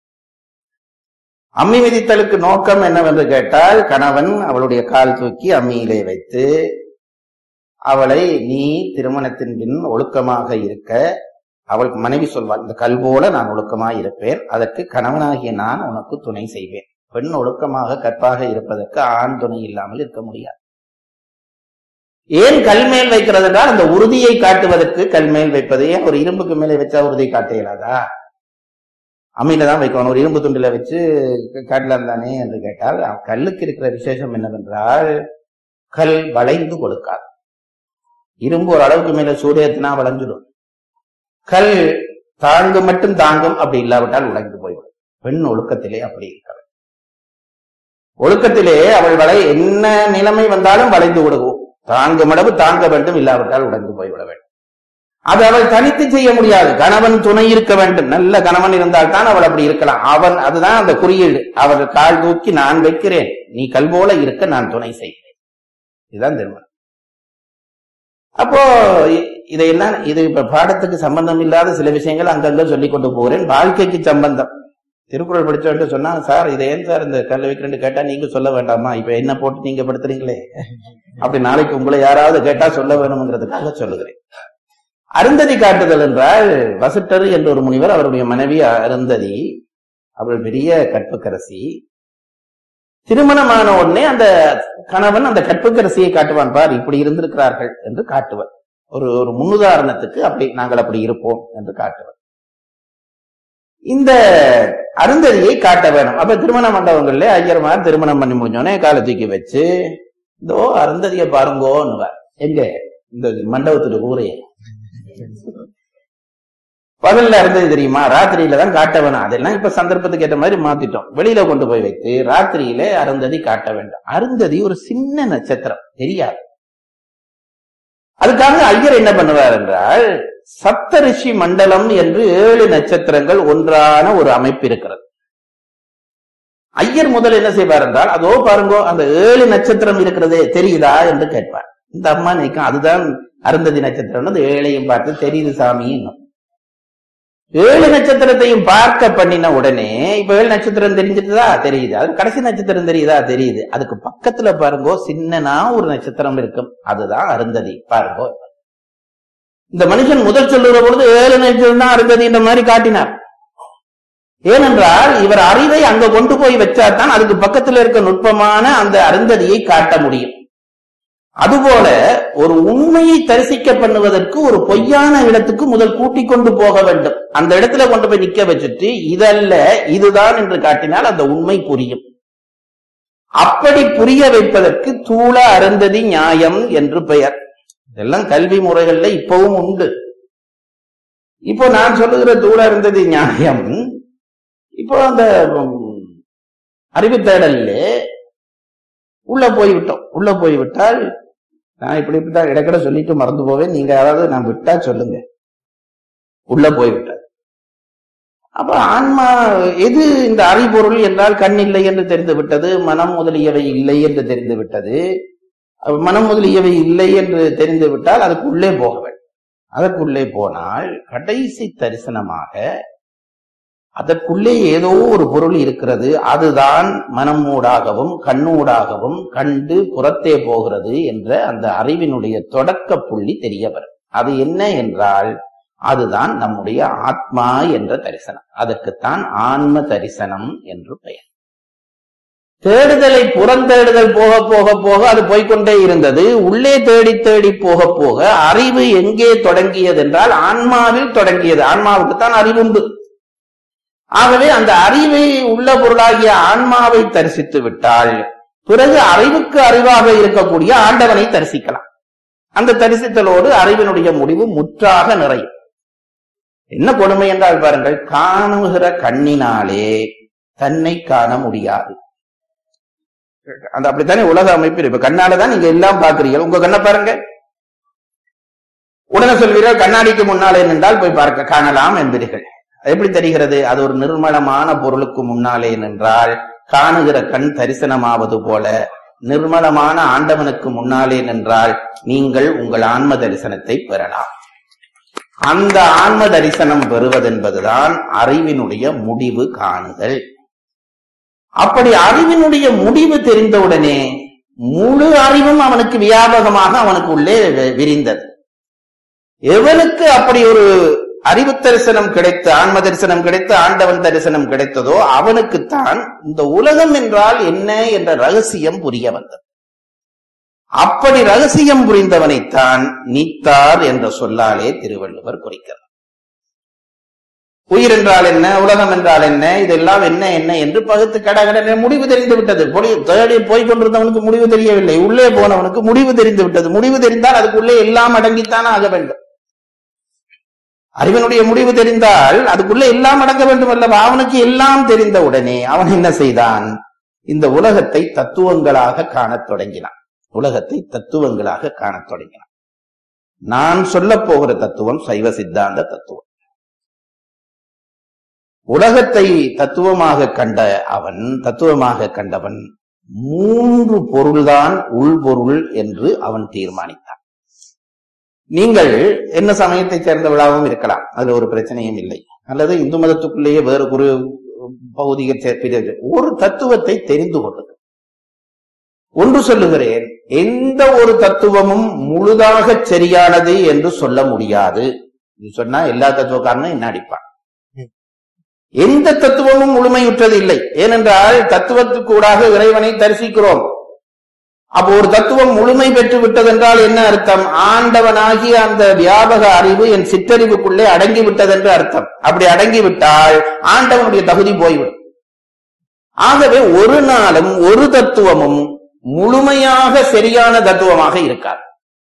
அம்மி மிதித்தலுக்கு நோக்கம் என்னவென்று கேட்டால் கணவன் அவளுடைய கால் தூக்கி அம்மியிலே வைத்து அவளை நீ திருமணத்தின் பின் ஒழுக்கமாக இருக்க அவள் மனைவி சொல்வாள் இந்த கல் போல நான் ஒழுக்கமாக இருப்பேன் அதற்கு கணவனாகிய நான் உனக்கு துணை செய்வேன் பெண் ஒழுக்கமாக கற்பாக இருப்பதற்கு ஆண் துணை இல்லாமல் இருக்க முடியாது ஏன் கல் மேல் வைக்கிறது என்றால் அந்த உறுதியை காட்டுவதற்கு கல் மேல் வைப்பது ஏன் ஒரு இரும்புக்கு மேலே வச்சா உறுதி காட்ட இயலாதா அம்மியில தான் வைக்கணும் ஒரு இரும்பு துண்டில வச்சு காட்டலாம் தானே என்று கேட்டால் கல்லுக்கு இருக்கிற விசேஷம் என்னவென்றால் கல் வளைந்து கொடுக்காது இரும்பு ஒரு அளவுக்கு மேல சூடேத்தினா வளைஞ்சிடும் கல் தாங்கு மட்டும் தாங்கும் அப்படி இல்லாவிட்டால் உடைந்து போய்விடும் பெண் ஒழுக்கத்திலே அப்படி இருக்கிறது ஒழுக்கத்திலே அவள் வளை என்ன நிலைமை வந்தாலும் வளைந்து விடுவோம் தாங்கும் அளவு தாங்க வேண்டும் இல்லாவிட்டால் உடைந்து போய்விட வேண்டும் அது அவள் தனித்து செய்ய முடியாது கணவன் துணை இருக்க வேண்டும் நல்ல கணவன் இருந்தால் தான் அவள் அப்படி இருக்கலாம் அவன் அதுதான் அந்த குறியீடு அவள் கால் தூக்கி நான் வைக்கிறேன் நீ கல் போல இருக்க நான் துணை செய்கிறேன் இதுதான் திருமணம் அப்போ இ- இதையெல்லாம் இது இப்ப பாடத்துக்கு சம்பந்தம் இல்லாத சில விஷயங்கள் அங்கங்க சொல்லி கொண்டு போகிறேன் வாழ்க்கைக்கு சம்பந்தம் திருக்குறள் படிச்சவன்ட்டு சொன்னா சார் இதை ஏன் சார் இந்த கல் வைக்கிறேன்னு கேட்டா நீங்க சொல்ல வேண்டாமா இப்ப என்ன போட்டு நீங்க படுத்துறீங்களே அப்படி நாளைக்கு உங்களை யாராவது கேட்டா சொல்ல வேணுங்கிறதுக்காக சொல்லுகிறேன் அருந்ததி காட்டுதல் என்றால் வசிட்டர் என்ற ஒரு முனிவர் அவருடைய மனைவி அருந்ததி அவள் பெரிய கற்புக்கரசி திருமணமான உடனே அந்த கணவன் அந்த கற்புக்கரசியை காட்டுவான் பார் இப்படி இருந்திருக்கிறார்கள் என்று காட்டுவர் ஒரு ஒரு முன்னுதாரணத்துக்கு அப்படி நாங்கள் அப்படி இருப்போம் என்று காட்டுவர் இந்த அருந்ததியை காட்ட வேணும் அப்ப திருமண மண்டபங்கள்ல ஐயர்மார் திருமணம் பண்ணி முடிஞ்சோடனே காலை தூக்கி வச்சு இதோ அருந்ததியை பாருங்கோன்னுவார் எங்க இந்த மண்டபத்துடைய ஊரே பகல்ல இருந்தது தெரியுமா ராத்திரியில தான் காட்ட வேணும் அதெல்லாம் இப்ப சந்தர்ப்பத்துக்கு ஏற்ற மாதிரி மாத்திட்டோம் வெளியில கொண்டு போய் வைத்து ராத்திரியில அருந்ததி காட்ட வேண்டும் அருந்ததி ஒரு சின்ன நட்சத்திரம் தெரியாது அதுக்காக ஐயர் என்ன பண்ணுவார் என்றால் சப்த ரிஷி மண்டலம் என்று ஏழு நட்சத்திரங்கள் ஒன்றான ஒரு அமைப்பு இருக்கிறது ஐயர் முதல் என்ன செய்வார் என்றால் அதோ பாருங்கோ அந்த ஏழு நட்சத்திரம் இருக்கிறதே தெரியுதா என்று கேட்பார் இந்த அம்மா நினைக்கும் அதுதான் அருந்ததி நட்சத்திரம் அந்த ஏழையும் பார்த்து தெரியுது சாமி ஏழு நட்சத்திரத்தையும் பார்க்க பண்ணின உடனே இப்ப ஏழு நட்சத்திரம் தெரிஞ்சிட்டுதா தெரியுது அது கடைசி நட்சத்திரம் தெரியுதா தெரியுது அதுக்கு பக்கத்துல பாருங்கோ சின்னனா ஒரு நட்சத்திரம் இருக்கும் அதுதான் அருந்ததி பாருங்கோ இந்த மனுஷன் முதல் சொல்லுற பொழுது ஏழு நட்சத்திரம் தான் அருந்ததின்ற மாதிரி காட்டினார் ஏனென்றால் இவர் அறிவை அங்க கொண்டு போய் வச்சாதான் அதுக்கு பக்கத்துல இருக்க நுட்பமான அந்த அருந்ததியை காட்ட முடியும் அதுபோல ஒரு உண்மையை தரிசிக்க பண்ணுவதற்கு ஒரு பொய்யான இடத்துக்கு முதல் கூட்டிக் கொண்டு போக வேண்டும் அந்த இடத்துல கொண்டு போய் நிக்க வச்சுட்டு இதல்ல இதுதான் என்று காட்டினால் அந்த உண்மை புரியும் அப்படி புரிய வைப்பதற்கு தூள அருந்ததி நியாயம் என்று பெயர் இதெல்லாம் கல்வி முறைகள்ல இப்பவும் உண்டு இப்போ நான் சொல்லுகிற தூள அருந்ததி நியாயம் இப்போ அந்த உம், அறிவு தேடல்ல உள்ள போய்விட்டோம் உள்ள போய்விட்டால் நான் இப்படி இப்படிதான் இடக்கிட சொல்லிட்டு மறந்து போவேன் நீங்க யாராவது நான் விட்டா சொல்லுங்க உள்ள போய்விட்டார் அப்ப ஆன்மா எது இந்த அறிபொருள் என்றால் கண் இல்லை என்று தெரிந்து விட்டது மனம் முதலியவை இல்லை என்று தெரிந்து விட்டது அப்ப மனம் முதலியவை இல்லை என்று தெரிந்து விட்டால் அதுக்குள்ளே போக வேண்டும் அதற்குள்ளே போனால் கடைசி தரிசனமாக அதற்குள்ளே ஏதோ ஒரு பொருள் இருக்கிறது அதுதான் மனமூடாகவும் கண்ணூடாகவும் கண்டு புறத்தே போகிறது என்ற அந்த அறிவினுடைய தொடக்க புள்ளி தெரிய வரும் அது என்ன என்றால் அதுதான் நம்முடைய ஆத்மா என்ற தரிசனம் அதற்குத்தான் ஆன்ம தரிசனம் என்று பெயர் தேடுதலை புறந்தேடுதல் போக போக போக அது போய்க்கொண்டே இருந்தது உள்ளே தேடி தேடி போக போக அறிவு எங்கே தொடங்கியது என்றால் ஆன்மாவில் தொடங்கியது ஆன்மாவுக்குத்தான் அறிவு உண்டு ஆகவே அந்த அறிவை உள்ள பொருளாகிய ஆன்மாவை தரிசித்து விட்டால் பிறகு அறிவுக்கு அறிவாக இருக்கக்கூடிய ஆண்டவனை தரிசிக்கலாம் அந்த தரிசித்தலோடு அறிவினுடைய முடிவு முற்றாக நிறையும் என்ன கொடுமை என்றால் பாருங்கள் காணுகிற கண்ணினாலே தன்னை காண முடியாது அந்த அப்படித்தானே உலக அமைப்பு இப்ப கண்ணாலதான் நீங்க எல்லாம் பாக்குறீங்க உங்க கண்ணை பாருங்க உடனே சொல்வீர்கள் கண்ணாடிக்கு முன்னாலே நின்றால் போய் பார்க்க காணலாம் என்பீர்கள் அது எப்படி தெரிகிறது அது ஒரு நிர்மலமான பொருளுக்கு முன்னாலே நின்றால் காணுகிற கண் தரிசனமாவது போல நிர்மலமான ஆண்டவனுக்கு முன்னாலே நின்றால் நீங்கள் உங்கள் ஆன்ம தரிசனத்தை பெறலாம் அந்த ஆன்ம தரிசனம் பெறுவதென்பதுதான் அறிவினுடைய முடிவு காணுதல் அப்படி அறிவினுடைய முடிவு தெரிந்தவுடனே முழு அறிவும் அவனுக்கு வியாபகமாக அவனுக்கு உள்ளே வி- விரிந்தது எவனுக்கு அப்படி ஒரு அறிவு தரிசனம் கிடைத்து ஆன்ம தரிசனம் கிடைத்து ஆண்டவன் தரிசனம் கிடைத்ததோ அவனுக்குத்தான் இந்த உலகம் என்றால் என்ன என்ற ரகசியம் புரிய வந்தது அப்படி ரகசியம் புரிந்தவனைத்தான் நீத்தார் என்ற சொல்லாலே திருவள்ளுவர் குறிக்கிறார் உயிர் என்றால் என்ன உலகம் என்றால் என்ன இதெல்லாம் என்ன என்ன என்று பகுத்து கடகடனே முடிவு தெரிந்து விட்டது பொடி- தேடி போய் கொண்டிருந்தவனுக்கு முடிவு தெரியவில்லை உள்ளே போனவனுக்கு முடிவு தெரிந்து விட்டது முடிவு தெரிந்தால் அதுக்குள்ளே எல்லாம் அடங்கித்தான் ஆக வேண்டும் அறிவனுடைய முடிவு தெரிந்தால் அதுக்குள்ளே எல்லாம் அடங்க வேண்டும் அல்லவா அவனுக்கு எல்லாம் தெரிந்த உடனே அவன் என்ன செய்தான் இந்த உலகத்தை தத்துவங்களாக காணத் தொடங்கினான் உலகத்தை தத்துவங்களாக காணத் தொடங்கினான் நான் சொல்லப் போகிற தத்துவம் சைவ சித்தாந்த தத்துவம் உலகத்தை தத்துவமாக கண்ட அவன் தத்துவமாக கண்டவன் மூன்று பொருள்தான் உள்பொருள் என்று அவன் தீர்மானித்தான் நீங்கள் என்ன சமயத்தை சேர்ந்தவளாகவும் இருக்கலாம் அது ஒரு பிரச்சனையும் இல்லை அல்லது இந்து மதத்துக்குள்ளேயே வேறு குரு பகுதிகள் சேர்ப்பிறது ஒரு தத்துவத்தை தெரிந்து கொள்ளுங்கள் ஒன்று சொல்லுகிறேன் எந்த ஒரு தத்துவமும் முழுதாக சரியானது என்று சொல்ல முடியாது இது சொன்னா எல்லா தத்துவக்காரனும் என்ன அடிப்பான் எந்த தத்துவமும் முழுமையுற்றது இல்லை ஏனென்றால் தத்துவத்துக்கூடாக இறைவனை தரிசிக்கிறோம் அப்போ ஒரு தத்துவம் முழுமை பெற்று விட்டதென்றால் என்ன அர்த்தம் ஆண்டவனாகிய அந்த வியாபக அறிவு என் சிற்றறிவுக்குள்ளே அடங்கி விட்டதென்று அர்த்தம் அப்படி அடங்கி விட்டால் ஆண்டவனுடைய தகுதி போய்விடும் ஆகவே ஒரு நாளும் ஒரு தத்துவமும் முழுமையாக சரியான தத்துவமாக இருக்காது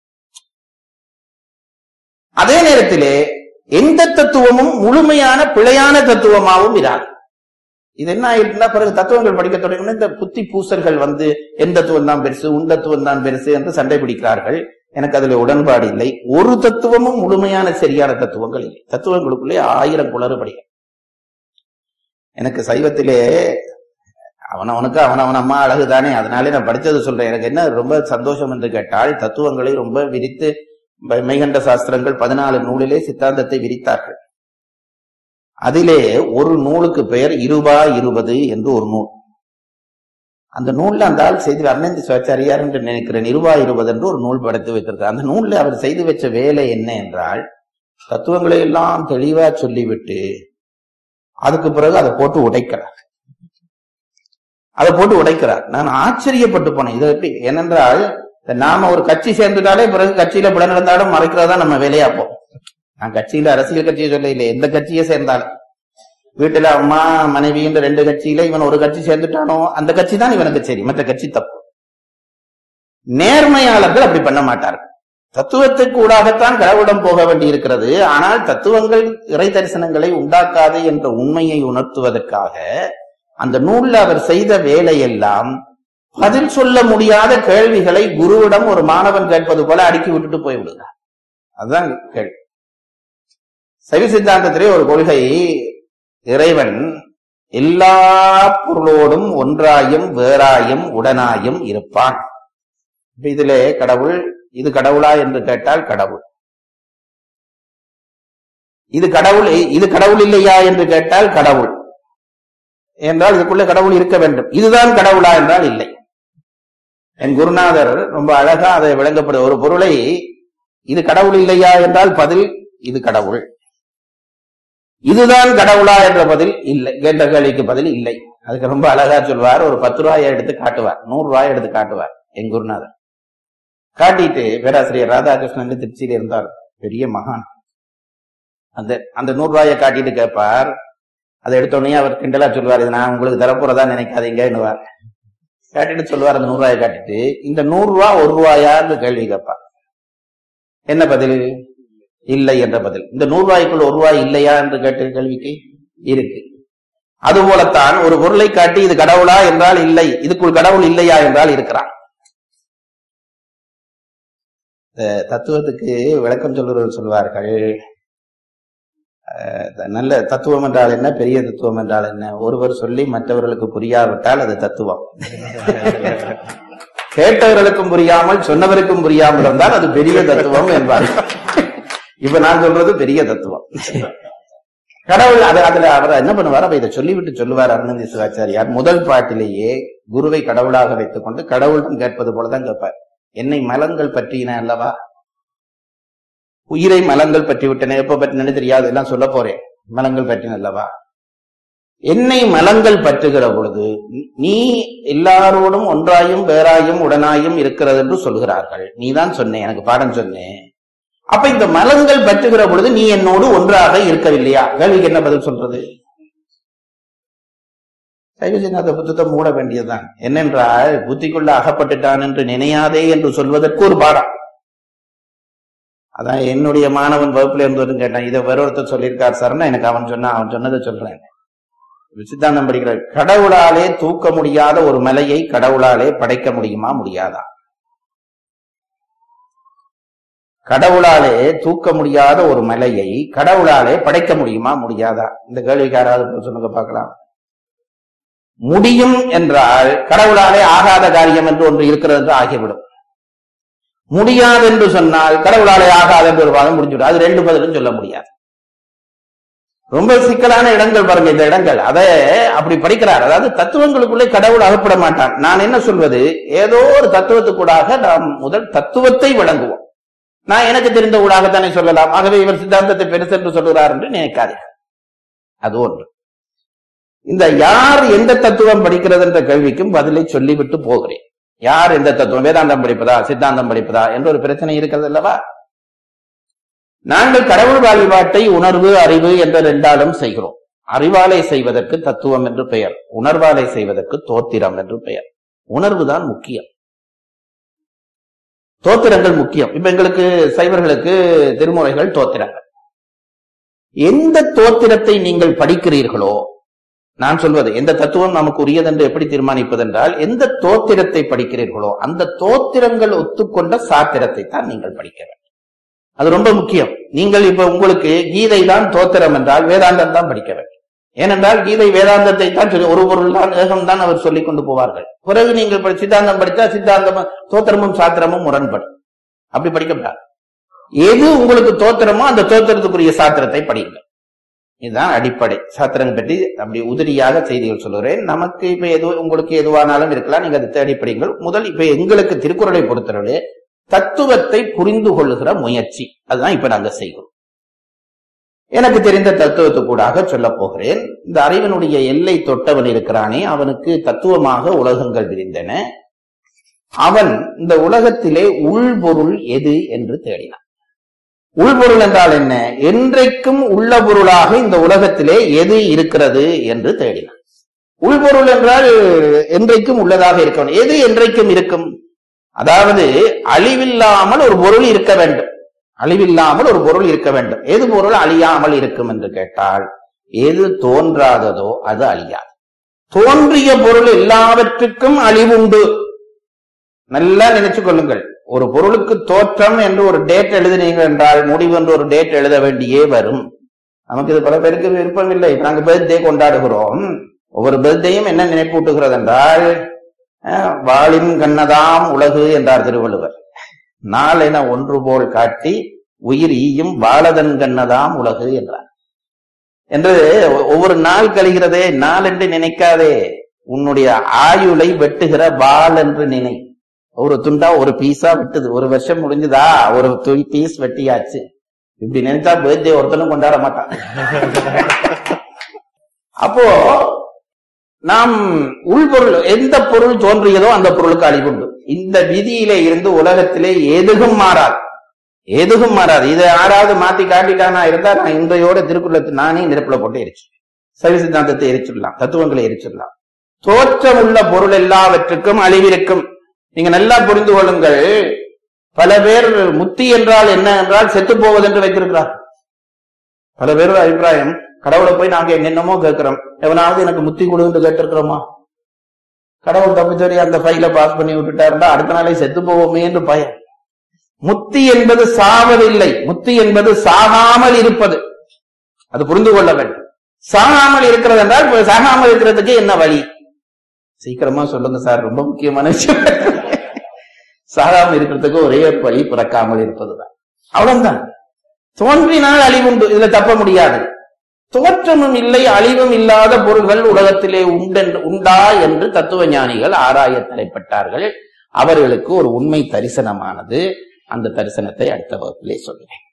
அதே நேரத்திலே எந்த தத்துவமும் முழுமையான பிழையான தத்துவமாகவும் இராது இது என்ன ஆயிட்டுனா பிறகு தத்துவங்கள் படிக்க தொடங்கின இந்த புத்தி பூசல்கள் வந்து என் தத்துவம் தான் பெருசு உன் தத்துவம் தான் பெருசு என்று சண்டை பிடிக்கிறார்கள் எனக்கு அதுல உடன்பாடு இல்லை ஒரு தத்துவமும் முழுமையான சரியான தத்துவங்கள் இல்லை தத்துவங்களுக்குள்ளே ஆயிரம் குளறுபடிகள் எனக்கு சைவத்திலே அவன் அவனுக்கு அவன் அவன் அம்மா அழகு தானே அதனாலே நான் படிச்சது சொல்றேன் எனக்கு என்ன ரொம்ப சந்தோஷம் என்று கேட்டால் தத்துவங்களை ரொம்ப விரித்து மெய்கண்ட சாஸ்திரங்கள் பதினாலு நூலிலே சித்தாந்தத்தை விரித்தார்கள் அதிலே ஒரு நூலுக்கு பெயர் இருபா இருபது என்று ஒரு நூல் அந்த நூல்ல அந்த ஆள் செய்து அருணந்தி சிவாச்சாரியார் என்று நினைக்கிறேன் இருபா இருபது என்று ஒரு நூல் படைத்து வைத்திருக்கார் அந்த நூல்ல அவர் செய்து வச்ச வேலை என்ன என்றால் தத்துவங்களை எல்லாம் தெளிவா சொல்லிவிட்டு அதுக்கு பிறகு அதை போட்டு உடைக்கிறார் அதை போட்டு உடைக்கிறார் நான் ஆச்சரியப்பட்டு போனேன் இது எப்படி ஏனென்றால் இந்த நாம ஒரு கட்சி சேர்ந்துட்டாலே பிறகு கட்சியில பிள்ளை நடந்தாலும் மறைக்கிறதா நம்ம வேலையாப்போம் நான் கட்சியில அரசியல் கட்சியை சொல்ல இல்லை எந்த கட்சியை சேர்ந்தாலும் வீட்டுல அம்மா மனைவின்ற ரெண்டு கட்சியில இவன் ஒரு கட்சி சேர்ந்துட்டானோ அந்த கட்சி தான் இவனுக்கு சரி மற்ற கட்சி தப்பு நேர்மையாளர்கள் அப்படி பண்ண மாட்டார்கள் தத்துவத்துக்கு ஊடாகத்தான் கடவுளிடம் போக வேண்டி இருக்கிறது ஆனால் தத்துவங்கள் இறை தரிசனங்களை உண்டாக்காது என்ற உண்மையை உணர்த்துவதற்காக அந்த நூல்ல அவர் செய்த வேலையெல்லாம் பதில் சொல்ல முடியாத கேள்விகளை குருவிடம் ஒரு மாணவன் கேட்பது போல அடுக்கி விட்டுட்டு போய் விடுகிறார் அதுதான் கேள்வி சைவ சித்தாந்தத்திலே ஒரு கொள்கை இறைவன் எல்லா பொருளோடும் ஒன்றாயும் வேறாயும் உடனாயும் இருப்பான் இப்ப இதிலே கடவுள் இது கடவுளா என்று கேட்டால் கடவுள் இது கடவுள் இது கடவுள் இல்லையா என்று கேட்டால் கடவுள் என்றால் இதுக்குள்ள கடவுள் இருக்க வேண்டும் இதுதான் கடவுளா என்றால் இல்லை என் குருநாதர் ரொம்ப அழகா அதை விளங்கப்படு ஒரு பொருளை இது கடவுள் இல்லையா என்றால் பதில் இது கடவுள் இதுதான் கடவுளா என்ற பதில் இல்லை என்ற கேள்விக்கு பதில் இல்லை அதுக்கு ரொம்ப அழகா சொல்வார் ஒரு பத்து ரூபாயை எடுத்து காட்டுவார் நூறு ரூபாய் எடுத்து காட்டுவார் என் குருநாதர் காட்டிட்டு பேராசிரியர் ராதாகிருஷ்ணன் திருச்சியில இருந்தார் பெரிய மகான் அந்த அந்த நூறு ரூபாயை காட்டிட்டு கேட்பார் அதை எடுத்தோடனே அவர் கிண்டலா சொல்வார் இது நான் உங்களுக்கு தரப்போறதா நினைக்காதீங்கன்னுவார் காட்டிட்டு சொல்லுவார் அந்த நூறு ரூபாயை காட்டிட்டு இந்த நூறு ரூபா ஒரு ரூபாயான்னு கேள்வி கேட்பார் என்ன பதில் இல்லை என்ற பதில் இந்த நூறு ரூபாய்க்குள்ள ஒரு ரூபாய் இல்லையா என்று கேட்ட கேள்விக்கு இருக்கு அதுபோலத்தான் ஒரு பொருளை காட்டி இது கடவுளா என்றால் இல்லை இதுக்குள் கடவுள் இல்லையா என்றால் இருக்கிறான் இந்த தத்துவத்துக்கு விளக்கம் சொல்லுறவர் சொல்வார்கள் அஹ், நல்ல தத்துவம் என்றால் என்ன பெரிய தத்துவம் என்றால் என்ன ஒருவர் சொல்லி மற்றவர்களுக்கு புரியாவிட்டால் அது தத்துவம் கேட்டவர்களுக்கும் புரியாமல் சொன்னவருக்கும் புரியாமல் இருந்தால் அது பெரிய தத்துவம் என்பார்கள் இப்ப நான் சொல்றது பெரிய தத்துவம் கடவுள் அது அதுல அவர் என்ன பண்ணுவார் அப்ப இதை சொல்லிவிட்டு சொல்லுவார் அருணந்தி சிவாச்சாரியார் முதல் பாட்டிலேயே குருவை கடவுளாக வைத்துக் கொண்டு கடவுளிடம் கேட்பது போலதான் கேட்பார் என்னை மலங்கள் பற்றின அல்லவா உயிரை மலங்கள் பற்றி விட்டன எப்ப பற்றினு தெரியாது எல்லாம் சொல்ல போறேன் மலங்கள் பற்றின அல்லவா என்னை மலங்கள் பற்றுகிற பொழுது நீ எல்லாரோடும் ஒன்றாயும் வேறாயும் உடனாயும் இருக்கிறது என்று சொல்கிறார்கள் நீதான் சொன்னேன் எனக்கு பாடம் சொன்னேன் அப்ப இந்த மலங்கள் பற்றுகிற பொழுது நீ என்னோடு ஒன்றாக இருக்கவில்லையா கேள்விக்கு என்ன பதில் சொல்றது சைவசிநாத புத்தத்தை மூட வேண்டியதுதான் என்னென்றால் புத்திக்குள்ள அகப்பட்டுட்டான் என்று நினையாதே என்று சொல்வதற்கு ஒரு பாடம் அதான் என்னுடைய மாணவன் வகுப்புல இருந்தவரும் கேட்டான் இதை வேற ஒருத்தர் சொல்லியிருக்கார் சார்னா எனக்கு அவன் சொன்னா அவன் சொன்னதை சொல்றேன் சித்தாந்தம் படிக்கிற கடவுளாலே தூக்க முடியாத ஒரு மலையை கடவுளாலே படைக்க முடியுமா முடியாதா கடவுளாலே தூக்க முடியாத ஒரு மலையை கடவுளாலே படைக்க முடியுமா முடியாதா இந்த கேள்விக்கு யாராவது சொல்லுங்க பார்க்கலாம் முடியும் என்றால் கடவுளாலே ஆகாத காரியம் என்று ஒன்று இருக்கிறது என்று ஆகிவிடும் முடியாது என்று சொன்னால் கடவுளாலே ஆகாது என்று ஒரு வாதம் முடிஞ்சுவிடும் அது ரெண்டு பதிலும் சொல்ல முடியாது ரொம்ப சிக்கலான இடங்கள் பாருங்க இந்த இடங்கள் அதை அப்படி படிக்கிறார் அதாவது தத்துவங்களுக்குள்ளே கடவுள் அகப்பட மாட்டான் நான் என்ன சொல்வது ஏதோ ஒரு தத்துவத்துக்கூடாக நாம் முதல் தத்துவத்தை விளங்குவோம் நான் எனக்கு தெரிந்த ஊடாகத்தானே சொல்லலாம் ஆகவே இவர் சித்தாந்தத்தை பெருசு என்று சொல்கிறார் என்று நினைக்காதே அது ஒன்று இந்த யார் எந்த தத்துவம் படிக்கிறது என்ற கேள்விக்கும் பதிலை சொல்லிவிட்டு போகிறேன் யார் எந்த தத்துவம் வேதாந்தம் படிப்பதா சித்தாந்தம் படிப்பதா என்ற ஒரு பிரச்சனை இருக்கிறது அல்லவா நாங்கள் கடவுள் வழிபாட்டை உணர்வு அறிவு என்ற ரெண்டாலும் செய்கிறோம் அறிவாலை செய்வதற்கு தத்துவம் என்று பெயர் உணர்வாலை செய்வதற்கு தோத்திரம் என்று பெயர் உணர்வு தான் முக்கியம் தோத்திரங்கள் முக்கியம் இப்ப எங்களுக்கு சைவர்களுக்கு திருமுறைகள் தோத்திரங்கள் எந்த தோத்திரத்தை நீங்கள் படிக்கிறீர்களோ நான் சொல்வது எந்த தத்துவம் நமக்கு உரியது என்று எப்படி தீர்மானிப்பதென்றால் எந்த தோத்திரத்தை படிக்கிறீர்களோ அந்த தோத்திரங்கள் ஒத்துக்கொண்ட சாத்திரத்தை தான் நீங்கள் படிக்க வேண்டும் அது ரொம்ப முக்கியம் நீங்கள் இப்ப உங்களுக்கு கீதை தான் தோத்திரம் என்றால் வேதாந்தம் தான் படிக்க வேண்டும் ஏனென்றால் கீதை வேதாந்தத்தை தான் சொல்லி ஒரு பொருள் தான் ஏகம் தான் அவர் சொல்லிக் கொண்டு போவார்கள் பிறகு நீங்கள் இப்ப சித்தாந்தம் படித்தா சித்தாந்தம் தோத்திரமும் சாத்திரமும் முரண்படும் அப்படி படிக்கப்படாது எது உங்களுக்கு தோத்திரமோ அந்த தோத்திரத்துக்குரிய சாத்திரத்தை படிங்க இதுதான் அடிப்படை சாத்திரம் பற்றி அப்படி உதிரியாக செய்திகள் சொல்லுகிறேன் நமக்கு இப்ப எது உங்களுக்கு எதுவானாலும் இருக்கலாம் நீங்க அதை தேடி படிங்கள் முதல் இப்ப எங்களுக்கு திருக்குறளை பொறுத்தவரை தத்துவத்தை புரிந்து கொள்ளுகிற முயற்சி அதுதான் இப்ப நாங்க செய்கிறோம் எனக்கு தெரிந்த தத்துவத்தை கூடாக சொல்ல போகிறேன் இந்த அறிவனுடைய எல்லை தொட்டவன் இருக்கிறானே அவனுக்கு தத்துவமாக உலகங்கள் விரிந்தன அவன் இந்த உலகத்திலே உள்பொருள் எது என்று தேடினான் உள்பொருள் என்றால் என்ன என்றைக்கும் உள்ள பொருளாக இந்த உலகத்திலே எது இருக்கிறது என்று தேடினான் உள்பொருள் என்றால் என்றைக்கும் உள்ளதாக இருக்கணும் எது என்றைக்கும் இருக்கும் அதாவது அழிவில்லாமல் ஒரு பொருள் இருக்க வேண்டும் அழிவில்லாமல் ஒரு பொருள் இருக்க வேண்டும் எது பொருள் அழியாமல் இருக்கும் என்று கேட்டால் எது தோன்றாததோ அது அழியாது தோன்றிய பொருள் எல்லாவற்றுக்கும் அழிவுண்டு நல்லா நினைச்சு கொள்ளுங்கள் ஒரு பொருளுக்கு தோற்றம் என்று ஒரு டேட் எழுதினீங்க என்றால் முடிவு என்று ஒரு டேட் எழுத வேண்டியே வரும் நமக்கு இது பல பேருக்கு விருப்பம் இல்லை இப்ப நாங்க பர்த்டே கொண்டாடுகிறோம் ஒவ்வொரு பர்த்டேயும் என்ன நினைப்பூட்டுகிறது என்றால் அஹ், வாளின் கண்ணதாம் உலகு என்றார் திருவள்ளுவர் நாள் என ஒன்று போல் காட்டி உயிர் ஈயும் வாழதன் கண்ணதாம் உலகு என்றார் என்று ஒவ்வொரு நாள் கழிகிறதே நாள் என்று நினைக்காதே உன்னுடைய ஆயுளை வெட்டுகிற வாள் என்று நினை ஒரு துண்டா ஒரு பீஸா வெட்டுது ஒரு வருஷம் முடிஞ்சுதா ஒரு பீஸ் வெட்டியாச்சு இப்படி நினைச்சா பர்த்டே ஒருத்தனும் கொண்டாட மாட்டான் அப்போ நாம் உள்பொருள் எந்த பொருள் தோன்றியதோ அந்த பொருளுக்கு அழிவுண்டு இந்த விதியிலே இருந்து உலகத்திலே எதுகும் மாறாது எதுகும் மாறாது இதை யாராவது மாத்தி காட்டிட்டானா இருந்தா நான் இன்றையோட திருக்குறளத்தை நானே நெருப்புல போட்டு எரிச்சு சைவ சித்தாந்தத்தை எரிச்சிடலாம் தத்துவங்களை எரிச்சிடலாம் தோற்றம் உள்ள பொருள் எல்லாவற்றுக்கும் அழிவிருக்கும் நீங்க நல்லா புரிந்து கொள்ளுங்கள் பல பேர் முத்தி என்றால் என்ன என்றால் செத்து போவது என்று வைத்திருக்கிறார் பல பேர் அபிப்பிராயம் கடவுளை போய் நாங்க என்னென்னமோ கேட்கிறோம் எவனாவது எனக்கு முத்தி கொடுன்னு கேட்டிருக்கிறோமா கடவுள் தப்பிச்சோரி அந்த ஃபைல பாஸ் பண்ணி விட்டுட்டாருந்தா அடுத்த நாளே செத்து போவோமே என்று பயம் முத்தி என்பது சாவதில்லை முத்தி என்பது சாகாமல் இருப்பது அது புரிந்து கொள்ள வேண்டும் சாகாமல் இருக்கிறது என்றால் இப்ப சாகாமல் இருக்கிறதுக்கு என்ன வழி சீக்கிரமா சொல்லுங்க சார் ரொம்ப முக்கியமான விஷயம் சாகாமல் இருக்கிறதுக்கு ஒரே வழி பிறக்காமல் இருப்பதுதான் அவ்வளவுதான் தோன்றினால் அழிவுண்டு இதுல தப்ப முடியாது தோற்றமும் இல்லை அழிவும் இல்லாத பொருள்கள் உலகத்திலே உண்டென்று உண்டா என்று தத்துவ ஞானிகள் ஆராய தலைப்பட்டார்கள் அவர்களுக்கு ஒரு உண்மை தரிசனமானது அந்த தரிசனத்தை அடுத்த வகுப்பிலே சொல்கிறேன்